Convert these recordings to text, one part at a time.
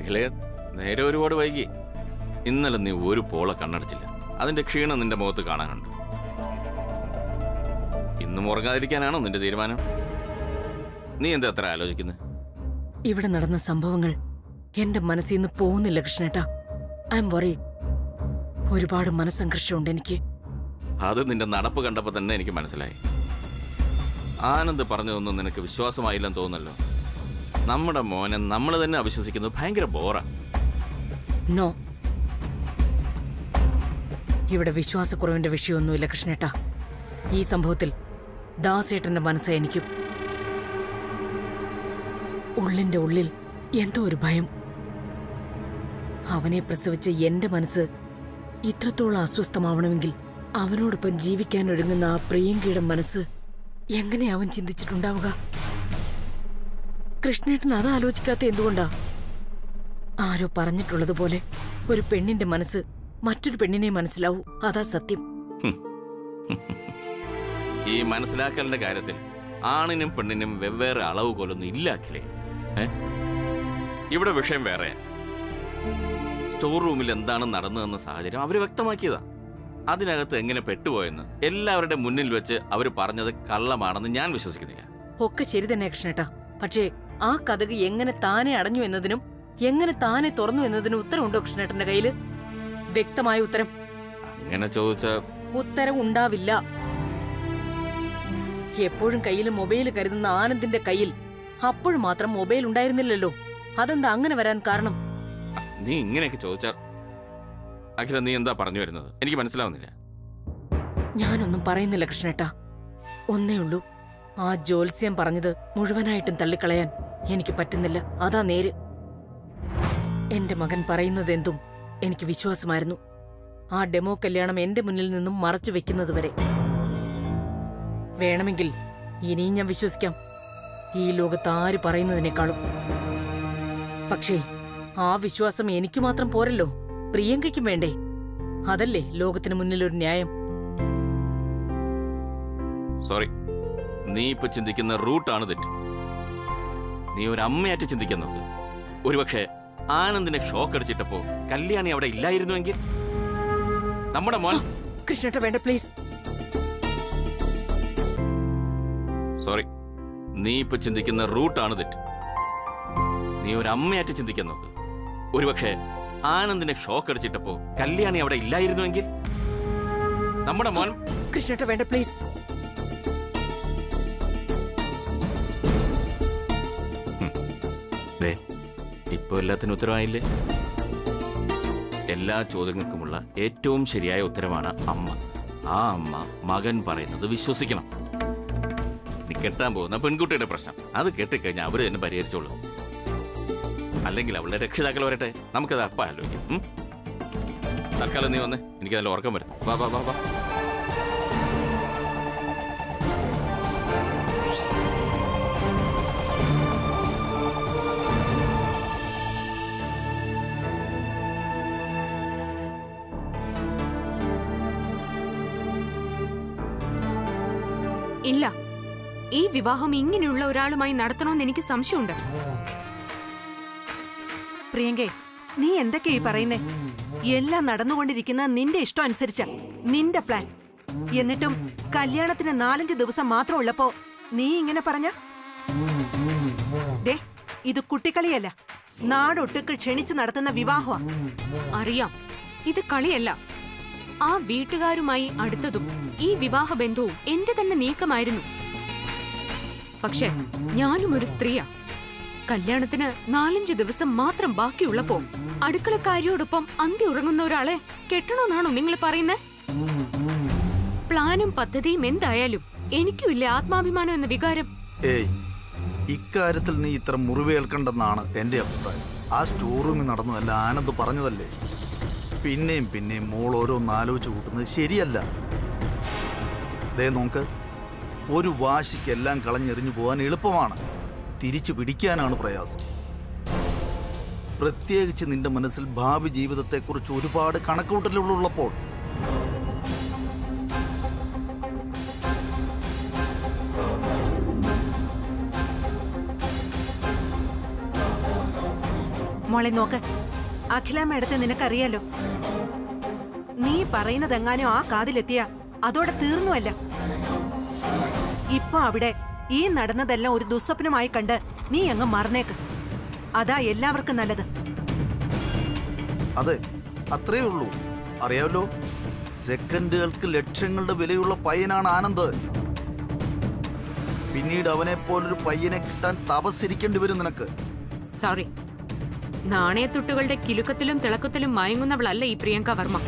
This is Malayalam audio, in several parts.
അഖിലേ നേരെ ഒരുപാട് വൈകി ഇന്നലെ നീ ഒരു പോള കണ്ണടച്ചില്ല അതിന്റെ ക്ഷീണം നിന്റെ മുഖത്ത് കാണാനുണ്ട് ഇന്നും ഉറങ്ങാതിരിക്കാനാണോ നിന്റെ തീരുമാനം നീ എന്താ അത്ര ആലോചിക്കുന്നത് ഇവിടെ നടന്ന സംഭവങ്ങൾ എന്റെ മനസ്സിൽ നിന്ന് പോകുന്നില്ല കൃഷ്ണേട്ടാ ഐ എം വറി ഒരുപാട് മനസ്സംഘർഷമുണ്ട് എനിക്ക് അത് നിന്റെ നടപ്പ് കണ്ടപ്പോൾ തന്നെ എനിക്ക് മനസ്സിലായി ആനന്ദ് പറഞ്ഞതൊന്നും നിനക്ക് വിശ്വാസമായില്ലെന്ന് തോന്നുന്നല്ലോ നമ്മുടെ മോനെ നമ്മൾ തന്നെ അവിശ്വസിക്കുന്നത് ഭയങ്കര ബോറാ നോ ഇവിടെ വിശ്വാസക്കുറവിന്റെ വിഷയമൊന്നുമില്ല കൃഷ്ണേട്ടാ ഈ സംഭവത്തിൽ ദാസേട്ടന്റെ മനസ്സ് എനിക്കും ഉള്ളിന്റെ ഉള്ളിൽ എന്തോ ഒരു ഭയം അവനെ പ്രസവിച്ച എന്റെ മനസ്സ് ഇത്രത്തോളം അസ്വസ്ഥമാവണമെങ്കിൽ അവനോടൊപ്പം ജീവിക്കാൻ ഒരുങ്ങുന്ന ആ പ്രിയങ്കയുടെ മനസ്സ് എങ്ങനെ അവൻ ചിന്തിച്ചിട്ടുണ്ടാവുക കൃഷ്ണേട്ടൻ അത് ആലോചിക്കാത്ത എന്തുകൊണ്ടാ ആരോ പറഞ്ഞിട്ടുള്ളതുപോലെ ഒരു പെണ്ണിന്റെ മനസ്സ് മറ്റൊരു പെണ്ണിനെ മനസ്സിലാവൂ അതാ സത്യം ഈ മനസ്സിലാക്കലിന്റെ കാര്യത്തിൽ ആണിനും പെണ്ണിനും വെവ്വേറെ അളവ് കൊലൊന്നും ഇല്ല അഖിലേ ഏ? ഇവിടെ വിഷയം വേറെ സ്റ്റോർ റൂമിൽ എന്താണ് നടന്നതെന്ന സാഹചര്യം അവർ വ്യക്തമാക്കിയതാ അതിനകത്ത് എങ്ങനെ പെട്ടുപോയെന്ന് എല്ലാവരുടെ മുന്നിൽ വെച്ച് അവർ പറഞ്ഞത് കള്ളമാണെന്ന് ഞാൻ വിശ്വസിക്കുന്നില്ല ഒക്കെ ശരി തന്നെ കൃഷ്ണേട്ടാ പക്ഷേ ആ കഥക് എങ്ങനെ താനെ അടഞ്ഞു എന്നതിനും എങ്ങനെ താനെ തുറന്നു എന്നതിനും ഉത്തരവുണ്ടോ കൃഷ്ണേട്ടന്റെ കയ്യില് വ്യക്തമായ ഉത്തരം അങ്ങനെ ചോദിച്ച ഉത്തരം ഉണ്ടാവില്ല എപ്പോഴും കയ്യിൽ മൊബൈൽ കരുതുന്ന ആനന്ദിന്റെ കയ്യിൽ അപ്പോഴും മാത്രം മൊബൈൽ ഉണ്ടായിരുന്നില്ലല്ലോ അതെന്താ അങ്ങനെ വരാൻ കാരണം നീ ഇങ്ങനെയൊക്കെ ചോദിച്ചാൽ അഖില നീ എന്താ പറഞ്ഞു വരുന്നത് എനിക്ക് മനസ്സിലാവുന്നില്ല ഞാനൊന്നും പറയുന്നില്ല കൃഷ്ണേട്ടാ ഒന്നേ ഉള്ളൂ ആ ജോത്സ്യം പറഞ്ഞത് മുഴുവനായിട്ടും തള്ളിക്കളയാൻ എനിക്ക് പറ്റുന്നില്ല അതാ നേര് എന്റെ മകൻ പറയുന്നതെന്തും എനിക്ക് വിശ്വാസമായിരുന്നു ആ ഡെമോ കല്യാണം എന്റെ മുന്നിൽ നിന്നും മറച്ചു വെക്കുന്നത് വരെ വേണമെങ്കിൽ ഇനിയും ഞാൻ വിശ്വസിക്കാം ഈ ലോകത്ത് ആര് പറയുന്നതിനേക്കാളും പക്ഷേ ആ വിശ്വാസം എനിക്ക് മാത്രം പോരല്ലോ പ്രിയങ്കയ്ക്കും വേണ്ടേ അതല്ലേ ലോകത്തിന് മുന്നിൽ ഒരു ന്യായം സോറി നീ ഇപ്പൊ ചിന്തിക്കുന്ന റൂട്ടാണ് തെറ്റ് നീ ഒരു അമ്മയായിട്ട് ചിന്തിക്കാൻ നോക്ക് ഒരുപക്ഷെ ആനന്ദിനെ ഷോക്ക് അടിച്ചിട്ടപ്പോ കല്യാണി അവിടെ ഇല്ലായിരുന്നുവെങ്കിൽ നമ്മുടെ മോൻ കൃഷ്ണേട്ട വേണ്ട പ്ലീസ് സോറി നീ ഇപ്പൊ ചിന്തിക്കുന്ന റൂട്ടാണ് തെറ്റ് നീ ഒരു അമ്മയായിട്ട് ചിന്തിക്കാൻ നോക്ക് ഒരുപക്ഷെ ആനന്ദിനെ ഷോക്ക് അടിച്ചിട്ടപ്പോ കല്യാണി അവിടെ ഇല്ലായിരുന്നുവെങ്കിൽ നമ്മുടെ മോൻ കൃഷ്ണേട്ട വേണ്ട പ്ലീസ് ദേ ഇപ്പൊ എല്ലാത്തിനും ഉത്തരവായില്ലേ എല്ലാ ചോദ്യങ്ങൾക്കുമുള്ള ഏറ്റവും ശരിയായ ഉത്തരമാണ് അമ്മ ആ അമ്മ മകൻ പറയുന്നത് വിശ്വസിക്കണം നീ കെട്ടാൻ പോകുന്ന പെൺകുട്ടിയുടെ പ്രശ്നം അത് കെട്ടിക്കഴിഞ്ഞാൽ അവര് തന്നെ പരിഹരിച്ചോളൂ അല്ലെങ്കിൽ അവളുടെ രക്ഷിതാക്കൾ വരട്ടെ നമുക്കത് അപ്പം ആലോചിക്കാം ഉം? തൽക്കാലം നീ വന്നേ എനിക്ക് നല്ല ഉറക്കം വരുന്നു വാ വാ വാ വാ ഇല്ല ഈ വിവാഹം ഇങ്ങനെയുള്ള ഒരാളുമായി നടത്തണമെന്ന് എനിക്ക് സംശയമുണ്ട് പ്രിയങ്കേ നീ എന്തൊക്കെയാ ഈ പറയുന്നേ എല്ലാം നടന്നുകൊണ്ടിരിക്കുന്ന നിന്റെ ഇഷ്ടം അനുസരിച്ച നിന്റെ പ്ലാൻ എന്നിട്ടും കല്യാണത്തിന് നാലഞ്ച് ദിവസം മാത്രം ഉള്ളപ്പോ നീ ഇങ്ങനെ പറഞ്ഞ ദേ ഇത് കുട്ടിക്കളിയല്ല നാടൊട്ടുക്ക് ക്ഷണിച്ചു നടത്തുന്ന വിവാഹമാ അറിയാം ഇത് കളിയല്ല ആ വീട്ടുകാരുമായി അടുത്തതും ഈ വിവാഹ ബന്ധവും എന്റെ തന്നെ നീക്കമായിരുന്നു പക്ഷെ ഞാനും ഒരു സ്ത്രീയാ കല്യാണത്തിന് നാലഞ്ച് ദിവസം മാത്രം ബാക്കിയുള്ളപ്പോ അടുക്കളക്കാരിയോടൊപ്പം അന്തി ഉറങ്ങുന്ന ഒരാളെ കെട്ടണമെന്നാണോ നിങ്ങൾ പറയുന്നത് പ്ലാനും പദ്ധതിയും എന്തായാലും എനിക്കുമില്ല ആത്മാഭിമാനം എന്ന വികാരം ഏയ് ഇക്കാര്യത്തിൽ നീ ഇത്ര മുറിവേൽക്കണ്ടെന്നാണ് എൻ്റെ അഭിപ്രായം ആ സ്റ്റോർ റൂമിൽ നടന്നതല്ല ആനന്ദ് പറഞ്ഞതല്ലേ പിന്നെയും പിന്നെയും മോൾ ഓരോന്ന് ആലോചിച്ച് കൂട്ടുന്നത് ശരിയല്ല ദേ നോക്ക് ഒരു വാശിക്കെല്ലാം കളഞ്ഞെറിഞ്ഞു പോകാൻ എളുപ്പമാണ് തിരിച്ചു പിടിക്കാനാണ് പ്രയാസം പ്രത്യേകിച്ച് നിന്റെ മനസ്സിൽ ഭാവി ജീവിതത്തെക്കുറിച്ച് ഒരുപാട് കണക്കൂട്ടലുകളുള്ളപ്പോൾ മോളെ നോക്ക് അഖില മേഡത്തെ നിനക്കറിയാലോ നീ പറയുന്നതെങ്ങാനും ആ കാതിലെത്തിയ അതോടെ തീർന്നുവല്ല ഇപ്പൊ അവിടെ ഈ നടന്നതെല്ലാം ഒരു ദുസ്വപ്നമായി കണ്ട് നീ അങ്ങ് മറന്നേക്ക് അതാ എല്ലാവർക്കും നല്ലത് അതെ അത്രേ ഉള്ളൂ അറിയാമല്ലോ സെക്കൻഡുകൾക്ക് ലക്ഷങ്ങളുടെ വിലയുള്ള പയ്യനാണ് ആനന്ദ് പിന്നീട് അവനെ പോലൊരു പയ്യനെ കിട്ടാൻ തപസ്സിരിക്കേണ്ടി വരും നിനക്ക് സോറി നാണയത്തുട്ടുകളുടെ കിലുക്കത്തിലും തിളക്കത്തിലും മയങ്ങുന്നവളല്ല ഈ പ്രിയങ്ക വർമ്മ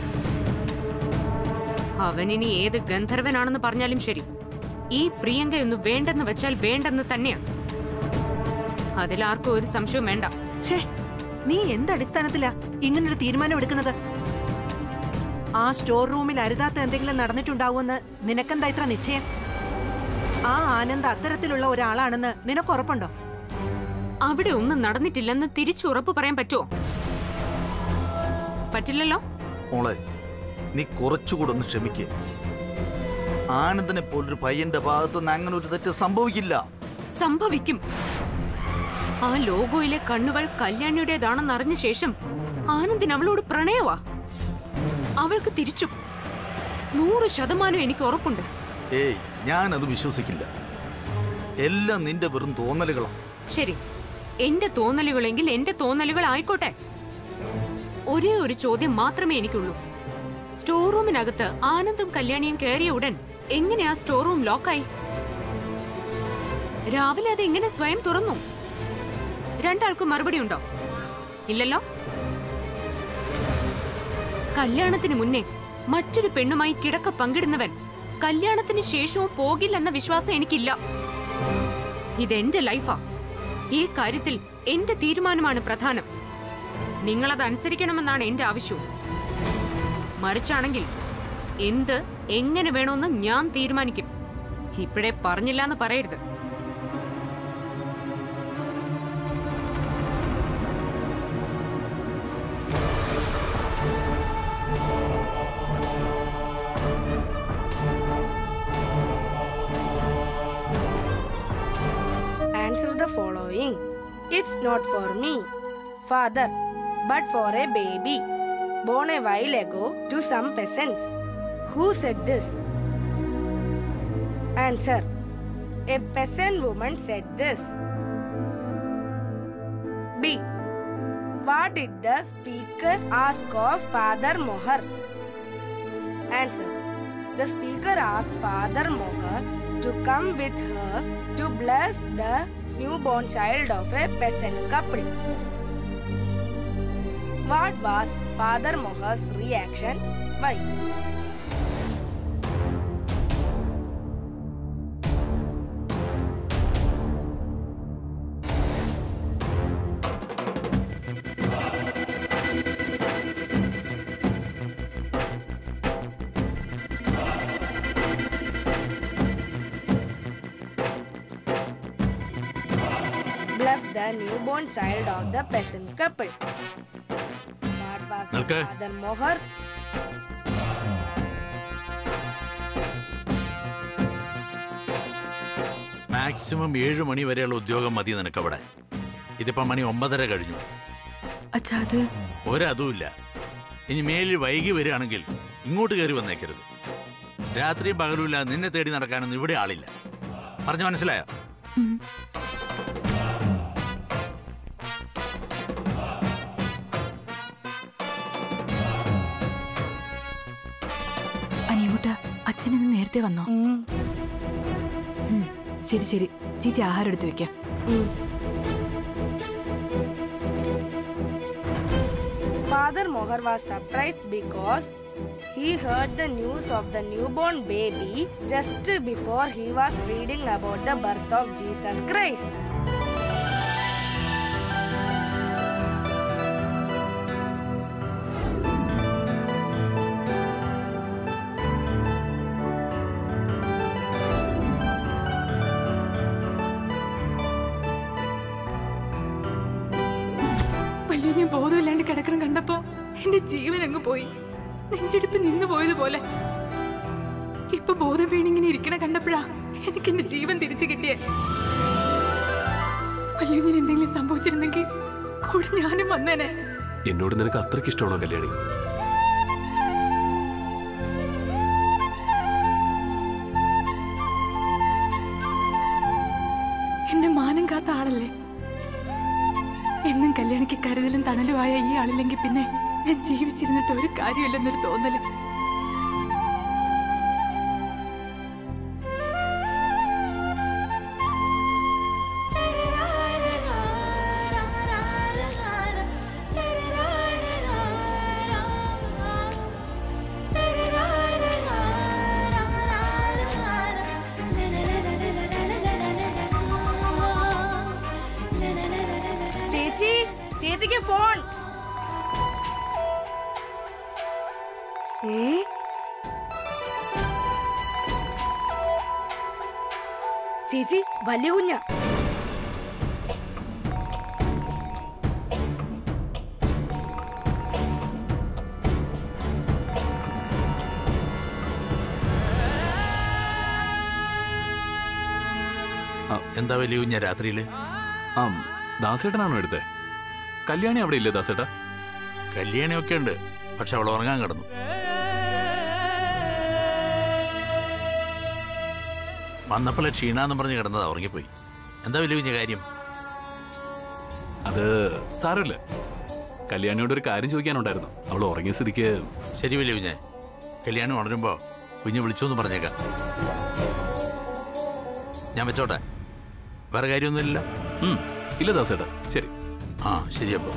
അവനിനി ഏത് ഗന്ധർവനാണെന്ന് പറഞ്ഞാലും ശരി ഈ പ്രിയങ്കയൊന്ന് വേണ്ടെന്ന് വെച്ചാൽ വേണ്ടെന്ന് തന്നെയാണ് അതിലാർക്കും ഒരു സംശയവും വേണ്ട ഛേ നീ എന്തടിസ്ഥാനത്തിലാ ഇങ്ങനൊരു തീരുമാനം എടുക്കുന്നത് ആ സ്റ്റോർ റൂമിൽ അരുതാത്ത എന്തെങ്കിലും നടന്നിട്ടുണ്ടാവുമെന്ന് നിനക്കെന്താ ഇത്ര നിശ്ചയം ആ ആനന്ദ് അത്തരത്തിലുള്ള ഒരാളാണെന്ന് നിനക്ക് ഉറപ്പുണ്ടോ അവിടെ ഒന്നും നടന്നിട്ടില്ലെന്ന് തിരിച്ചു ഉറപ്പ് പറയാൻ പറ്റുമോ പറ്റില്ലല്ലോ മോളെ നീ കുറച്ചുകൂടെ ഒന്ന് ക്ഷമിക്കേ ആനന്ദനെ പോലൊരു പയ്യന്റെ ഭാഗത്തുനിന്ന് അങ്ങനെ ഒരു തെറ്റ് സംഭവിക്കില്ല സംഭവിക്കും ആ ലോഗോയിലെ കണ്ണുകൾ കല്യാണിയുടേതാണെന്ന് അറിഞ്ഞ ശേഷം ആനന്ദിന് അവളോട് പ്രണയവാ അവൾക്ക് തിരിച്ചു നൂറ് ശതമാനം എനിക്ക് ഉറപ്പുണ്ട് ഏയ് ഞാനത് വിശ്വസിക്കില്ല എല്ലാം നിന്റെ വെറും തോന്നലുകളാണ് ശരി എന്റെ തോന്നലുകളെങ്കിൽ എന്റെ തോന്നലുകൾ ആയിക്കോട്ടെ ഒരേ ഒരു ചോദ്യം മാത്രമേ എനിക്കുള്ളൂ സ്റ്റോർ റൂമിനകത്ത് ആനന്ദും കല്യാണിയും കയറിയ ഉടൻ എങ്ങനെയാ സ്റ്റോർ റൂം ലോക്കായി രാവിലെ അത് എങ്ങനെ സ്വയം തുറന്നു രണ്ടാൾക്കും മറുപടി ഉണ്ടോ ഇല്ലല്ലോ കല്യാണത്തിന് മുന്നേ മറ്റൊരു പെണ്ണുമായി കിടക്ക പങ്കിടുന്നവൻ കല്യാണത്തിന് ശേഷവും പോകില്ലെന്ന വിശ്വാസം എനിക്കില്ല ഇതെന്റെ ലൈഫാ ഈ കാര്യത്തിൽ എന്റെ തീരുമാനമാണ് പ്രധാനം നിങ്ങളത് അനുസരിക്കണമെന്നാണ് എന്റെ ആവശ്യവും മറിച്ചാണെങ്കിൽ എന്ത് എങ്ങനെ വേണമെന്ന് ഞാൻ തീരുമാനിക്കും ഇപ്പോഴേ പറഞ്ഞില്ല എന്ന് പറയരുത് Answer the following. It's not for me, father, but for a baby born a while ago to some peasants. Who said this? Answer. A peasant woman said this. B. What did the speaker ask of Father Mohar? Answer. The speaker asked Father Mohar to come with her to bless the newborn child of a peasant couple. What was Father Mohar's reaction? Why? Bless the newborn child of the peasant couple. What was നിൽക്ക്. Father Mohar? മാക്സിമം ഏഴ് മണി വരെയുള്ള ഉദ്യോഗം മതി നിനക്കവിടെ ഇതിപ്പോ മണി ഒമ്പതര കഴിഞ്ഞു അച്ഛാ അത് ഒരതുമില്ല ഇനി മേലിൽ വൈകി വരികയാണെങ്കിൽ ഇങ്ങോട്ട് കയറി വന്നേക്കരുത് രാത്രിയും പകലുമില്ല നിന്നെ തേടി നടക്കാനൊന്നും ഇവിടെ ആളില്ല പറഞ്ഞു മനസ്സിലായോ അനിയൂട്ട അച്ഛനിന്ന് നേരത്തെ വന്നോ ഉം, ശരി ശരി ചേച്ചി ആഹാരം എടുത്തു വെക്കാം Father Mohar was surprised because he heard the news of the newborn baby just before he was reading about the birth of Jesus Christ. വലിയ ഞാൻ ബോധമില്ലാണ്ട് കിടക്കണം കണ്ടപ്പോ എന്റെ ജീവൻ അങ്ങ് പോയി നെഞ്ചെടുപ്പ് നിന്നു പോയതുപോലെ ഇപ്പൊ ബോധം വീണിങ്ങനെ ഇരിക്കണ കണ്ടപ്പോഴാ എനിക്ക് എന്റെ ജീവൻ തിരിച്ചു കിട്ടിയേ വലിയ ഞാൻ എന്തെങ്കിലും സംഭവിച്ചിരുന്നെങ്കിൽ കൂടെ ഞാനും വന്നേനെ എന്നോട് നിനക്ക് അത്രയ്ക്ക് ഇഷ്ടമാണോ കല്യാണി എന്റെ മാനം കാത്ത ആളല്ലേ എന്നും കല്യാണിക്ക് കരുതലും തണലുമായ ഈ ആളില്ലെങ്കിൽ പിന്നെ ഞാൻ ജീവിച്ചിരുന്നിട്ട് ഒരു കാര്യമില്ലെന്നൊരു തോന്നല് ചേച്ചി ചേച്ചിക്ക് ഫോൺ ഏ ചേച്ചി വലിയ കുഞ്ഞ എന്താ വലിയ കുഞ്ഞ രാത്രിയില് ആ ദാസേട്ടനാണോ എടുത്തേ കല്യാണി അവിടെ ഇല്ലേ ദാസേട്ടാ കല്യാണിയൊക്കെ ഉണ്ട് പക്ഷെ അവൾ ഉറങ്ങാൻ കിടന്നു വന്നപ്പോഴേ ക്ഷീണാന്ന് പറഞ്ഞ് കിടന്നതാ ഉറങ്ങിപ്പോയി എന്താ വലിയ കുഞ്ഞ കാര്യം അത് സാരമില്ല കല്യാണിയോട് ഒരു കാര്യം ചോദിക്കാനുണ്ടായിരുന്നു അവൾ ഉറങ്ങിയ സ്ഥിതിക്ക് ശരി വലിയ കുഞ്ഞെ കല്യാണം ഉണരുമ്പോ കുഞ്ഞ് വിളിച്ചോന്ന് പറഞ്ഞേക്കാം ഞാൻ വെച്ചോട്ടെ വേറെ കാര്യമൊന്നുമില്ല ഉം, ഇല്ല ദാസേട്ടാ ശരി ആ ശരി അപ്പൊ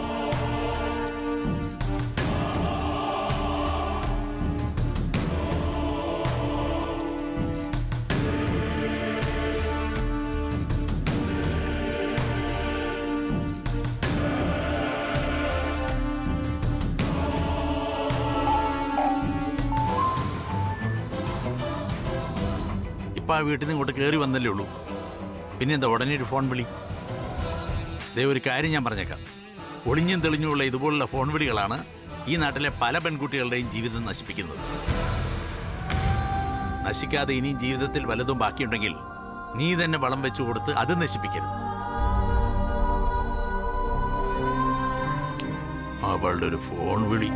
ഇപ്പൊ ആ വീട്ടിൽ നിന്ന് ഇങ്ങോട്ട് കയറി വന്നല്ലേ ഉള്ളൂ പിന്നെ എന്താ ഉടനെ ഒരു ഫോൺ വിളി ദേ ഒരു കാര്യം ഞാൻ പറഞ്ഞേക്കാം ഒളിഞ്ഞും തെളിഞ്ഞുമുള്ള ഇതുപോലുള്ള ഫോൺ വിളികളാണ് ഈ നാട്ടിലെ പല പെൺകുട്ടികളുടെയും ജീവിതം നശിപ്പിക്കുന്നത് നശിക്കാതെ ഇനിയും ജീവിതത്തിൽ വല്ലതും ബാക്കിയുണ്ടെങ്കിൽ നീ തന്നെ വളം വെച്ചു കൊടുത്ത് അത് നശിപ്പിക്കരുത് അവളുടെ ഒരു ഫോൺ വിളി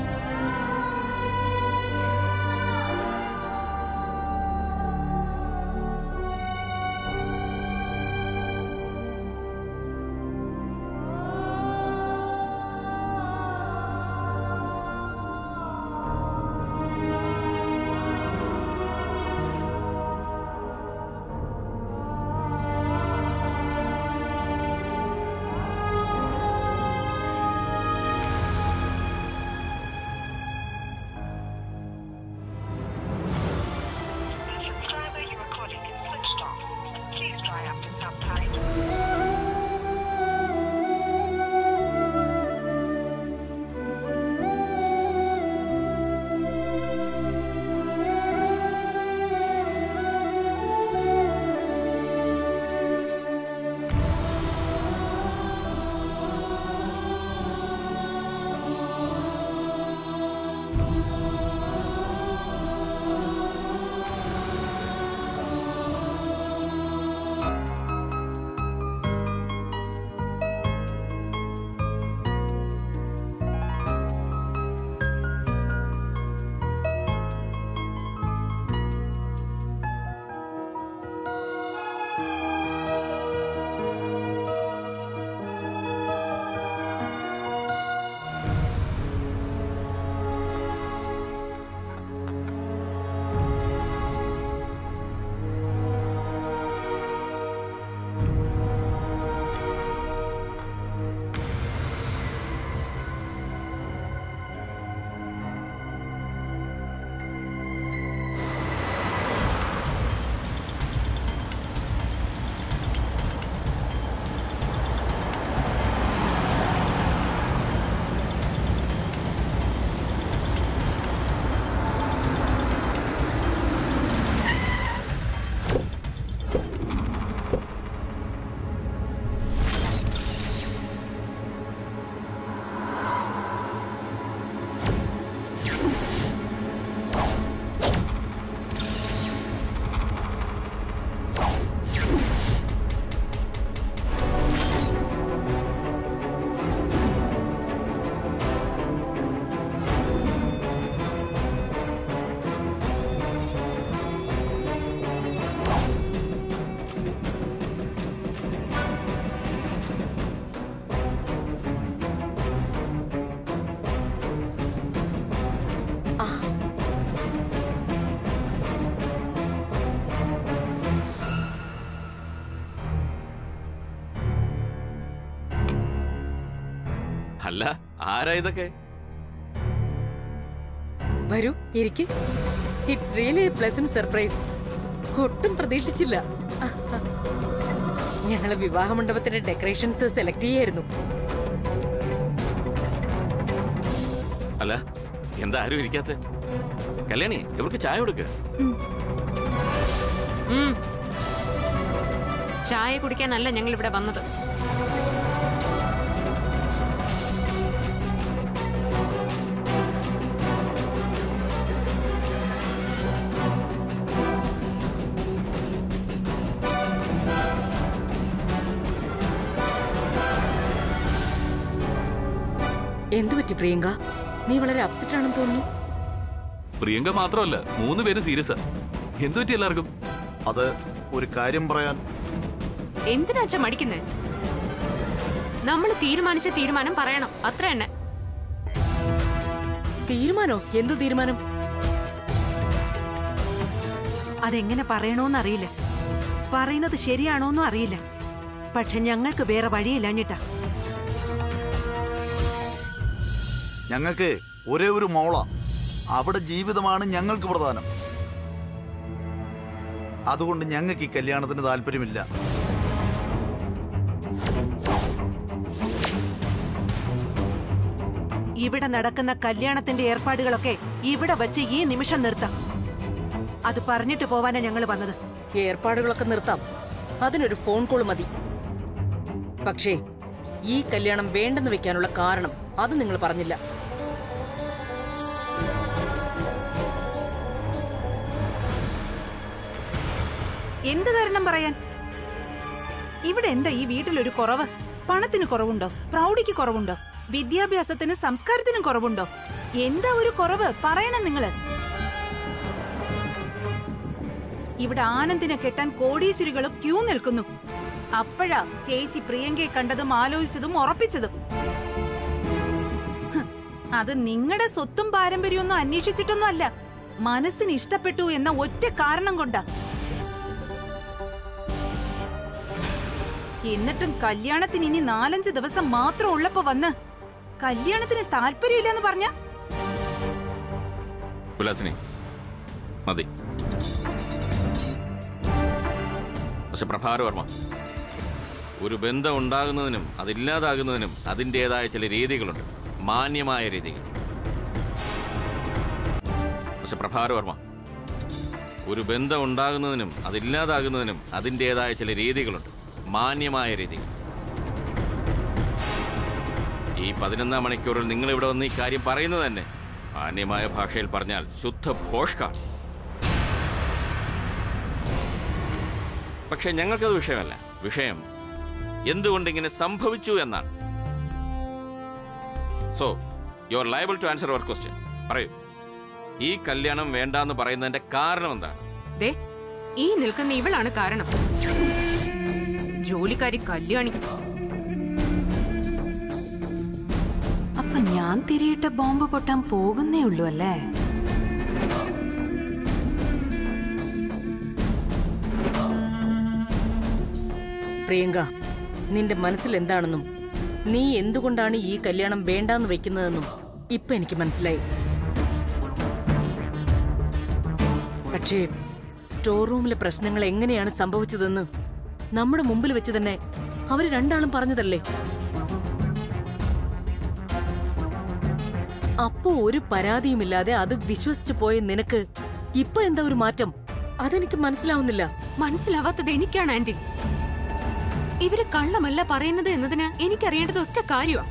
അല്ല ആരാ ഇതൊക്കെ വരൂ ഇരിക്ക് it's really a pleasant surprise ഒട്ടും പ്രതീക്ഷിച്ചില്ല ഞങ്ങള് വിവാഹ മണ്ഡപത്തിന്റെ ഡെക്കറേഷൻസ് സെലക്ട് ചെയ്യായിരുന്നു അല്ല എന്താ ആരും ഇരിക്കാത്ത കല്യാണി ഇവർക്ക് ചായ കൊടുക്കുക ഉം. ചായ കുടിക്കാനല്ല ഞങ്ങൾ ഇവിടെ വന്നത് എന്തു പറ്റി പ്രിയങ്ക നീ വളരെ അപ്സെറ്റ് ആണെന്ന് തോന്നുന്നു പ്രിയങ്ക മാത്രമല്ല മൂന്ന് പേരും സീരിയസാ എന്തു പറ്റി എല്ലാവർക്കും അത് ഒരു കാര്യം പറയാൻ എന്തിനാച്ച മടിക്കുന്നേ നമ്മൾ തീരുമാനിച്ച തീരുമാനം പറയണം അത്ര തന്നെ തീരുമാനോ എന്ത് തീരുമാനം അതെങ്ങനെ പറയണോന്നറിയില്ല പറയുന്നത് ശരിയാണോന്നും അറിയില്ല പക്ഷെ ഞങ്ങൾക്ക് വേറെ വഴിയില്ലാഞ്ഞിട്ടാ ഞങ്ങൾക്ക് ഒരേ ഒരു മോള അവിടെ ജീവിതമാണ് ഞങ്ങൾക്ക് പ്രധാനം അതുകൊണ്ട് ഞങ്ങൾക്ക് ഈ കല്യാണത്തിന് താല്പര്യമില്ല ഇവിടെ നടക്കുന്ന കല്യാണത്തിന്റെ ഏർപ്പാടുകളൊക്കെ ഇവിടെ വച്ച് ഈ നിമിഷം നിർത്താം അത് പറഞ്ഞിട്ട് പോവാനാ ഞങ്ങൾ വന്നത് ഏർപ്പാടുകളൊക്കെ നിർത്താം അതിനൊരു ഫോൺ കോൾ മതി പക്ഷേ ഈ കല്യാണം വേണ്ടെന്ന് വെക്കാനുള്ള കാരണം അത് നിങ്ങൾ പറഞ്ഞില്ല എന്ത് കാരണം പറയാൻ ഇവിടെ എന്താ ഈ വീട്ടിലൊരു കുറവ് പണത്തിന് കുറവുണ്ടോ പ്രൗഢിക്ക് കുറവുണ്ടോ വിദ്യാഭ്യാസത്തിന് സംസ്കാരത്തിനും കുറവുണ്ടോ എന്താ ഒരു കുറവ് പറയണം നിങ്ങള് ഇവിടെ ആനന്ദിനെ കെട്ടാൻ കോടീശ്വരികളും ക്യൂ നിൽക്കുന്നു അപ്പോഴാ ചേച്ചി പ്രിയങ്കയെ കണ്ടതും ആലോചിച്ചതും ഉറപ്പിച്ചതും ഹ്, അത് നിങ്ങളുടെ സ്വത്തും പാരമ്പര്യമൊന്നും അന്വേഷിച്ചിട്ടൊന്നും അല്ല മനസ്സിന് ഇഷ്ടപ്പെട്ടു എന്ന ഒറ്റ കാരണം കൊണ്ടാ എന്നിട്ടും കല്യാണത്തിന് ഇനി നാലഞ്ച് ദിവസം മാത്രം ഉള്ളപ്പോ വന്ന് കല്യാണത്തിന് താല്പര്യമില്ലെന്ന് പറഞ്ഞ ഉല്ലാസിനി മതി പക്ഷെ പ്രഭാരവർമ്മ ഒരു ബന്ധം ഉണ്ടാകുന്നതിനും അതില്ലാതാകുന്നതിനും അതിൻ്റെതായ ചില രീതികളുണ്ട് മാന്യമായ രീതികൾ പക്ഷെ പ്രഭാരവർമ്മ ഒരു ബന്ധം ഉണ്ടാകുന്നതിനും അതില്ലാതാകുന്നതിനും അതിൻ്റെതായ ചില രീതികളുണ്ട് മാന്യമായ രീതികൾ ഈ പതിനൊന്നാം മണിക്കൂറിൽ നിങ്ങൾ ഇവിടെ വന്ന് ഈ കാര്യം പറയുന്നത് തന്നെ മാന്യമായ ഭാഷയിൽ പറഞ്ഞാൽ ശുദ്ധ ഭോഷ്കാണ് പക്ഷെ ഞങ്ങൾക്കത് വിഷയമല്ല വിഷയം എന്തുകൊണ്ട് ഇങ്ങനെ സംഭവിച്ചു എന്നാണ് so you are liable to answer our question പറയൂ ഈ കല്യാണം വേണ്ടാന്ന് പറയുന്നതിന്റെ കാരണം എന്താണ് ദേ ഈ നിൽക്കുന്ന ഇവളാണ് കാരണം ജോലിക്കാരി കല്യാണി അപ്പൊ ഞാൻ തിരിയിട്ട ബോംബ് പൊട്ടാൻ പോകുന്നേ ഉള്ളൂ അല്ലേ പ്രിയങ്ക നിന്റെ മനസ്സിൽ എന്താണെന്നും നീ എന്തുകൊണ്ടാണ് ഈ കല്യാണം വേണ്ടാന്ന് വെക്കുന്നതെന്നും ഇപ്പൊ എനിക്ക് മനസ്സിലായി പക്ഷേ സ്റ്റോർ റൂമിലെ പ്രശ്നങ്ങൾ എങ്ങനെയാണ് സംഭവിച്ചതെന്ന് നമ്മുടെ മുമ്പിൽ വെച്ച് തന്നെ അവര് രണ്ടാളും പറഞ്ഞതല്ലേ അപ്പോ ഒരു പരാതിയുമില്ലാതെ അത് വിശ്വസിച്ചു പോയ നിനക്ക് ഇപ്പൊ എന്താ ഒരു മാറ്റം അതെനിക്ക് മനസ്സിലാവുന്നില്ല മനസ്സിലാവാത്തത് എനിക്കാണ് ആന്റി ഇവര് കള്ളമല്ല പറയുന്നത് എന്നതിന് എനിക്കറിയേണ്ടത് ഒറ്റ കാര്യമാ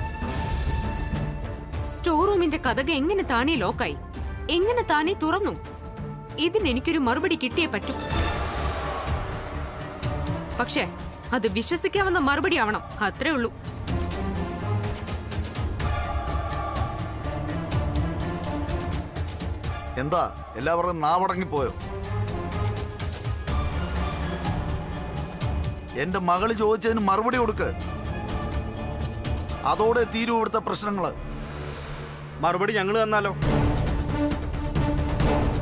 സ്റ്റോർ റൂമിന്റെ കഥക എങ്ങനെ താനേ ലോക്കായി എങ്ങനെ താനേ തുറന്നു ഇതിന് എനിക്കൊരു മറുപടി കിട്ടിയേ പറ്റൂ പക്ഷേ അത് വിശ്വസിക്കാവുന്ന മറുപടി ആവണം അത്രേ ഉള്ളൂ എന്താ എല്ലാവരുടെയും നാവടങ്ങിപ്പോയോ എന്റെ മകള് ചോദിച്ചതിന് മറുപടി കൊടുക്ക് അതോടെ തീരൂ ഇവിടുത്തെ പ്രശ്നങ്ങള് മറുപടി ഞങ്ങൾ തന്നാലോ